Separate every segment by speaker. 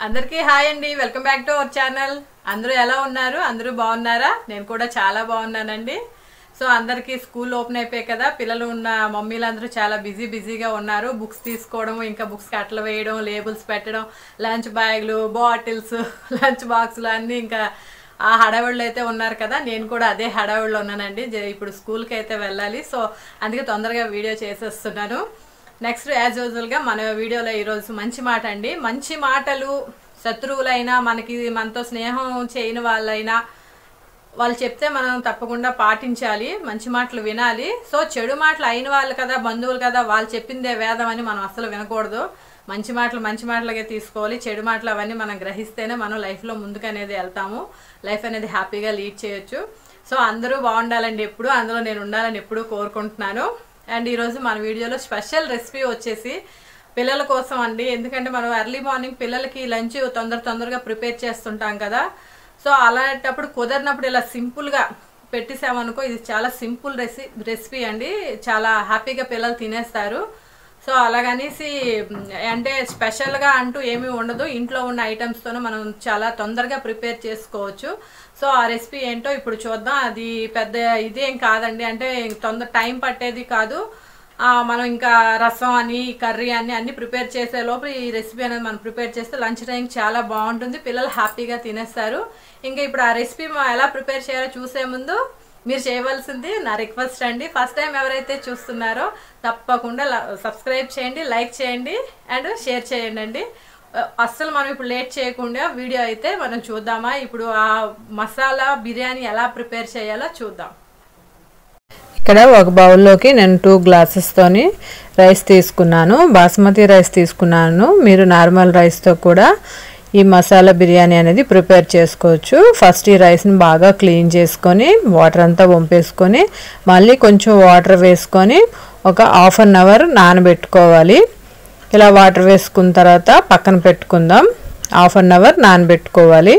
Speaker 1: అందరికీ హాయ్ అండి welcome back to our channel అందరూ ఎలా ఉన్నారు అందరూ బాగున్నారా నేను కూడా చాలా బాగున్నానండి సో అందరికీ స్కూల్ ఓపెన్ అయిపోయాయి కదా పిల్లలు ఉన్న మమ్మీలందరూ చాలా బిజీ బిజీగా ఉన్నారు బుక్స్ తీసుకోవడం ఇంకా బుక్స్ కట్టలు వేయడం లేబుల్స్ పెట్టడం లంచ్ బ్యాగులు బాటిల్స్ లంచ్ బాక్సులు అన్నీ ఇంకా ఆ హడావిడిలో అయితే ఉన్నారు కదా నేను కూడా అదే హడావిడిలో ఉన్నానండి జ- ఇప్పుడు స్కూల్కి అయితే వెళ్ళాలి సో అందుకే తొందరగా వీడియో చేసేస్తున్నాను నెక్స్ట్ యాజ్ యూజువల్గా మన వీడియోలో ఈరోజు మంచి మాట అండి మంచి మాటలు శత్రువులైనా మనకి మనతో స్నేహం చేయని వాళ్ళైనా వాళ్ళు చెప్తే మనం తప్పకుండా పాటించాలి మంచి మాటలు వినాలి సో చెడు మాటలు అయిన వాళ్ళు కదా బంధువులు కదా వాళ్ళు చెప్పిందే వేదం అని మనం అసలు వినకూడదు మంచి మాటలు మంచి మాటలుగా తీసుకోవాలి చెడు మాటలు అవన్నీ మనం గ్రహిస్తేనే మనం లైఫ్లో ముందుకు అనేది వెళ్తాము లైఫ్ అనేది హ్యాపీగా లీడ్ చేయొచ్చు సో అందరూ బాగుండాలండి ఎప్పుడు అందులో నేను ఉండాలని ఎప్పుడూ కోరుకుంటున్నాను అండ్ ఈరోజు మన వీడియోలో స్పెషల్ రెసిపీ వచ్చేసి పిల్లల కోసం అండి ఎందుకంటే మనం ఎర్లీ మార్నింగ్ పిల్లలకి లంచ్ తొందర తొందరగా ప్రిపేర్ చేస్తుంటాం కదా సో అలాంటప్పుడు కుదరినప్పుడు ఇలా సింపుల్గా పెట్టేసామనుకో ఇది చాలా సింపుల్ రెసి రెసిపీ అండి చాలా హ్యాపీగా పిల్లలు తినేస్తారు సో అలాగనేసి మ్, అంటే స్పెషల్గా అంటూ ఏమీ ఉండదు ఇంట్లో ఉన్న ఐటమ్స్తోనే మనం చాలా తొందరగా ప్రిపేర్ చేసుకోవచ్చు సో ఆ రెసిపీ ఏంటో ఇప్పుడు చూద్దాం అది పెద్ద ఇదేం కాదండి అంటే తొందర టైం పట్టేది కాదు ఆ, మనం ఇంకా రసం అని కర్రీ అని అన్ని ప్రిపేర్ చేసే లోపల ఈ రెసిపీ అనేది మనం ప్రిపేర్ చేస్తే లంచ్ టైం చాలా బాగుంటుంది పిల్లలు హ్యాపీగా తినేస్తారు ఇంకా ఇప్పుడు ఆ రెసిపీ మనం ఎలా ప్రిపేర్ చేయాలో చూసే ముందు మీరు చేయవలసింది నా రిక్వెస్ట్ అండి ఫస్ట్ టైం ఎవరైతే చూస్తున్నారో తప్పకుండా సబ్స్క్రైబ్ చేయండి లైక్ చేయండి అండ్ షేర్ చేయండి అండి అస్సలు మనం ఇప్పుడు లేట్ చేయకుండా వీడియో అయితే మనం చూద్దామా ఇప్పుడు ఆ మసాలా బిర్యానీ ఎలా ప్రిపేర్ చేయాలో చూద్దాం
Speaker 2: ఇక్కడ ఒక బౌల్లోకి నేను టూ గ్లాసెస్తోని రైస్ తీసుకున్నాను బాస్మతి రైస్ తీసుకున్నాను మీరు నార్మల్ రైస్తో కూడా ఈ మసాలా బిర్యానీ అనేది ప్రిపేర్ చేసుకోవచ్చు ఫస్ట్ ఈ రైస్ని బాగా క్లీన్ చేసుకొని వాటర్ అంతా వంపేసుకొని మళ్ళీ కొంచెం వాటర్ వేసుకొని ఒక హాఫ్ అన్ అవర్ నానబెట్టుకోవాలి ఇలా వాటర్ వేసుకున్న తర్వాత పక్కన పెట్టుకుందాం హాఫ్ అన్ అవర్ నానబెట్టుకోవాలి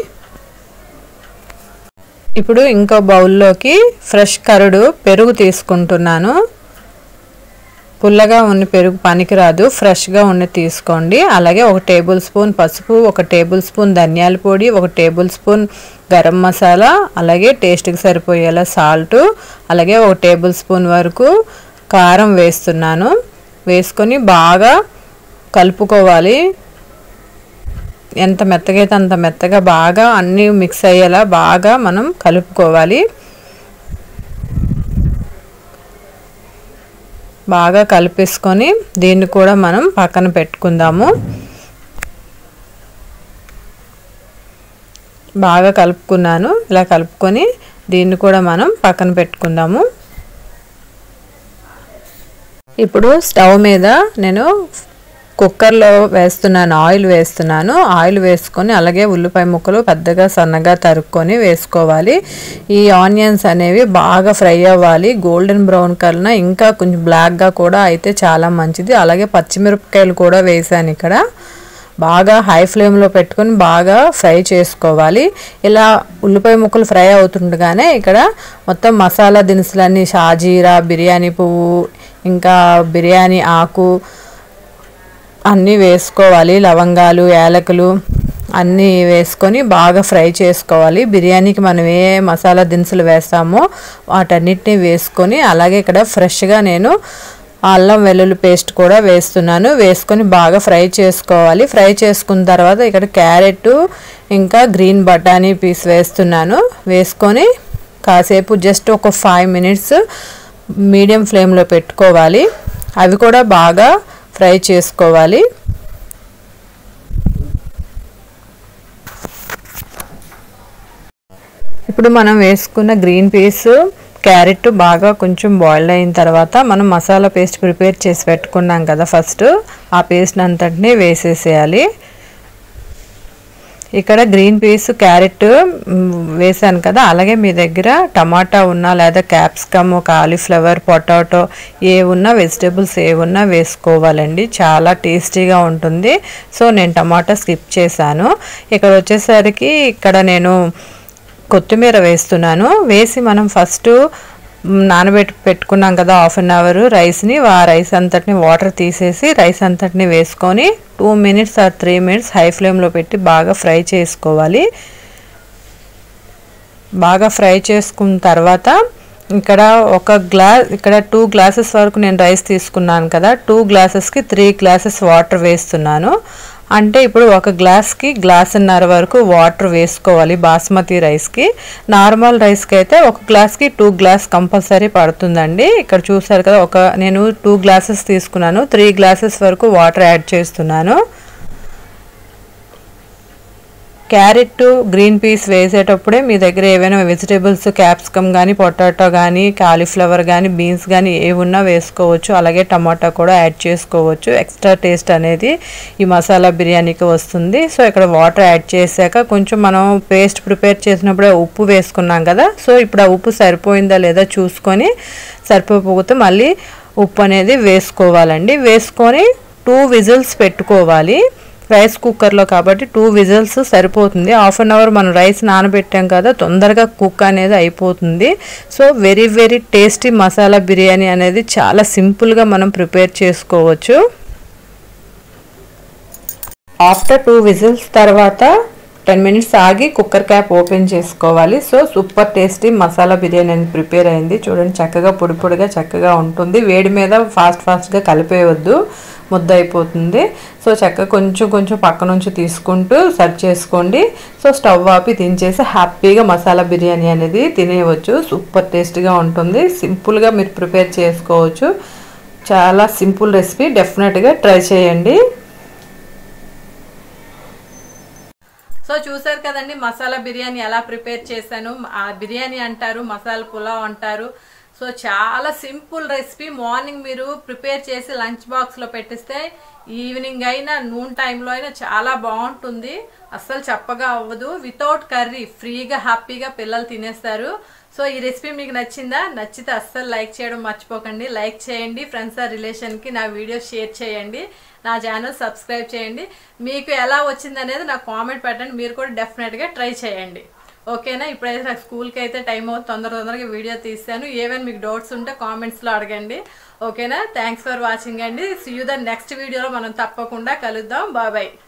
Speaker 2: ఇప్పుడు ఇంకో బౌల్లోకి ఫ్రెష్ కరుడు పెరుగు తీసుకుంటున్నాను పుల్లగా ఉన్న పెరుగు పనికిరాదు ఫ్రెష్గా ఉన్న తీసుకోండి అలాగే ఒక టేబుల్ స్పూన్ పసుపు ఒక టేబుల్ స్పూన్ ధనియాల పొడి ఒక టేబుల్ స్పూన్ గరం మసాలా అలాగే టేస్ట్కి సరిపోయేలా సాల్ట్ అలాగే ఒక టేబుల్ స్పూన్ వరకు కారం వేస్తున్నాను వేసుకొని బాగా కలుపుకోవాలి ఎంత మెత్తగా అయితే అంత మెత్తగా బాగా అన్నీ మిక్స్ అయ్యేలా బాగా మనం కలుపుకోవాలి బాగా కలిపేసుకొని దీన్ని కూడా మనం పక్కన పెట్టుకుందాము బాగా కలుపుకున్నాను ఇలా కలుపుకొని దీన్ని కూడా మనం పక్కన పెట్టుకుందాము ఇప్పుడు స్టవ్ మీద నేను కుక్కర్లో వేస్తున్నాను ఆయిల్ వేస్తున్నాను ఆయిల్ వేసుకొని అలాగే ఉల్లిపాయ ముక్కలు పెద్దగా సన్నగా తరుక్కొని వేసుకోవాలి ఈ ఆనియన్స్ అనేవి బాగా ఫ్రై అవ్వాలి గోల్డెన్ బ్రౌన్ కలర్ ఇంకా కొంచెం బ్లాక్గా కూడా అయితే చాలా మంచిది అలాగే పచ్చిమిరపకాయలు కూడా వేసాను ఇక్కడ బాగా హై ఫ్లేమ్లో పెట్టుకొని బాగా ఫ్రై చేసుకోవాలి ఇలా ఉల్లిపాయ ముక్కలు ఫ్రై అవుతుండగానే ఇక్కడ మొత్తం మసాలా దినుసులన్నీ షాజీరా బిర్యానీ పువ్వు ఇంకా బిర్యానీ ఆకు అన్నీ వేసుకోవాలి లవంగాలు యాలకులు అన్నీ వేసుకొని బాగా ఫ్రై చేసుకోవాలి బిర్యానీకి మనం ఏ మసాలా దినుసులు వేస్తామో వాటన్నిటిని వేసుకొని అలాగే ఇక్కడ ఫ్రెష్గా నేను అల్లం వెల్లుల్లి పేస్ట్ కూడా వేస్తున్నాను వేసుకొని బాగా ఫ్రై చేసుకోవాలి ఫ్రై చేసుకున్న తర్వాత ఇక్కడ క్యారెట్ ఇంకా గ్రీన్ బఠానీ పీస్ వేస్తున్నాను వేసుకొని కాసేపు జస్ట్ ఒక ఫైవ్ మినిట్స్ మీడియం ఫ్లేమ్లో పెట్టుకోవాలి అవి కూడా బాగా ఫ్రై చేసుకోవాలి ఇప్పుడు మనం వేసుకున్న గ్రీన్ పీస్ క్యారెట్ బాగా కొంచెం బాయిల్డ్ అయిన తర్వాత మనం మసాలా పేస్ట్ ప్రిపేర్ చేసి పెట్టుకున్నాం కదా ఫస్ట్ ఆ పేస్ట్ అంతటిని వేసేసేయాలి ఇక్కడ గ్రీన్ పీస్ క్యారెట్ మ్, వేసాను కదా అలాగే మీ దగ్గర టమాటా ఉన్నా లేదా క్యాప్సికమ్ కాలీఫ్లవర్ పొటాటో ఏ ఉన్నా వెజిటేబుల్స్ ఏ ఉన్నా వేసుకోవాలండి చాలా టేస్టీగా ఉంటుంది సో నేను టమాటా స్కిప్ చేశాను ఇక్కడ వచ్చేసరికి ఇక్కడ నేను కొత్తిమీర వేస్తున్నాను వేసి మనం ఫస్ట్ మ్, నానబెట్టి పెట్టుకున్నాం కదా హాఫ్ అన్ అవర్ రైస్ని ఆ రైస్ అంతటిని వాటర్ తీసేసి రైస్ అంతటిని వేసుకొని two minutes or three minutes high ఫ్లేమ్లో పెట్టి బాగా ఫ్రై చేసుకోవాలి బాగా ఫ్రై చేసుకున్న తర్వాత ఇక్కడ ఒక గ్లాస్ ఇక్కడ టూ గ్లాసెస్ వరకు నేను రైస్ తీసుకున్నాను కదా టూ గ్లాసెస్కి త్రీ గ్లాసెస్ వాటర్ వేస్తున్నాను అంటే ఇప్పుడు ఒక గ్లాస్కి గ్లాసున్నర వరకు వాటర్ వేసుకోవాలి బాస్మతి రైస్కి నార్మల్ రైస్కి అయితే ఒక గ్లాస్కి టూ గ్లాస్ కంపల్సరీ పడుతుందండి ఇక్కడ చూసారు కదా ఒక నేను టూ గ్లాసెస్ తీసుకున్నాను త్రీ గ్లాసెస్ వరకు వాటర్ యాడ్ చేస్తున్నాను క్యారెట్ గ్రీన్ పీస్ వేసేటప్పుడే మీ దగ్గర ఏవైనా వెజిటేబుల్స్ క్యాప్సికమ్ కానీ పొటాటో కానీ కాలీఫ్లవర్ కానీ బీన్స్ కానీ ఏ ఉన్నా వేసుకోవచ్చు అలాగే టమాటా కూడా యాడ్ చేసుకోవచ్చు ఎక్స్ట్రా టేస్ట్ అనేది ఈ మసాలా బిర్యానీకి వస్తుంది సో ఇక్కడ వాటర్ యాడ్ చేశాక కొంచెం మనం పేస్ట్ ప్రిపేర్ చేసినప్పుడే ఉప్పు వేసుకున్నాం కదా సో ఇప్పుడు ఆ ఉప్పు సరిపోయిందా లేదా చూసుకొని సరిపోకపోతే మళ్ళీ ఉప్పు అనేది వేసుకోవాలండి వేసుకొని టూ విజిల్స్ పెట్టుకోవాలి రైస్ కుక్కర్లో కాబట్టి టూ విజిల్స్ సరిపోతుంది హాఫ్ అన్ అవర్ మనం రైస్ నానబెట్టాం కదా తొందరగా కుక్ అనేది అయిపోతుంది so very very tasty masala biryani అనేది చాలా సింపుల్గా మనం ప్రిపేర్ చేసుకోవచ్చు ఆఫ్టర్ టూ విజిల్స్ తర్వాత టెన్ మినిట్స్ ఆగి కుక్కర్ క్యాప్ ఓపెన్ చేసుకోవాలి so super tasty masala biryani అనేది ప్రిపేర్ అయింది చూడండి చక్కగా పొడి పొడిగా చక్కగా ఉంటుంది వేడి మీద ఫాస్ట్ ఫాస్ట్గా కలిపేయవద్దు ముద్ద అయిపోతుంది సో చక్కగా కొంచెం కొంచెం పక్క నుంచి తీసుకుంటూ సర్వ్ చేసుకోండి సో స్టవ్ ఆపి దించేసి హ్యాపీగా మసాలా బిర్యానీ అనేది తినేయవచ్చు సూపర్ టేస్టీగా ఉంటుంది సింపుల్గా మీరు ప్రిపేర్ చేసుకోవచ్చు చాలా సింపుల్ రెసిపీ డెఫినెట్గా ట్రై చేయండి
Speaker 1: సో చూసారు కదండి మసాలా బిర్యానీ ఎలా ప్రిపేర్ చేశాను ఆ బిర్యానీ అంటారు మసాలా పులావ్ అంటారు సో చాలా సింపుల్ రెసిపీ మార్నింగ్ మీరు ప్రిపేర్ చేసి లంచ్ బాక్స్లో పెట్టిస్తే ఈవినింగ్ అయినా నూన్ టైంలో అయినా చాలా బాగుంటుంది అస్సలు చప్పగా అవ్వదు వితౌట్ కర్రీ ఫ్రీగా హ్యాపీగా పిల్లలు తినేస్తారు సో ఈ రెసిపీ మీకు నచ్చిందా నచ్చితే అస్సలు లైక్ చేయడం మర్చిపోకండి లైక్ చేయండి ఫ్రెండ్స్ ఆ రిలేషన్కి నా వీడియో షేర్ చేయండి నా ఛానల్ సబ్స్క్రైబ్ చేయండి మీకు ఎలా వచ్చింది అనేది నాకు కామెంట్ పెట్టండి మీరు కూడా డెఫినెట్గా ట్రై చేయండి ఓకేనా ఇప్పుడైతే నాకు స్కూల్కి అయితే టైం అవుతుంది తొందర తొందరగా వీడియో తీస్తాను ఏమైనా మీకు డౌట్స్ ఉంటే కామెంట్స్లో అడగండి ఓకేనా థ్యాంక్స్ ఫర్ వాచింగ్ అండి సీ యూ ద నెక్స్ట్ వీడియోలో మనం తప్పకుండా కలుద్దాం బాబాయ్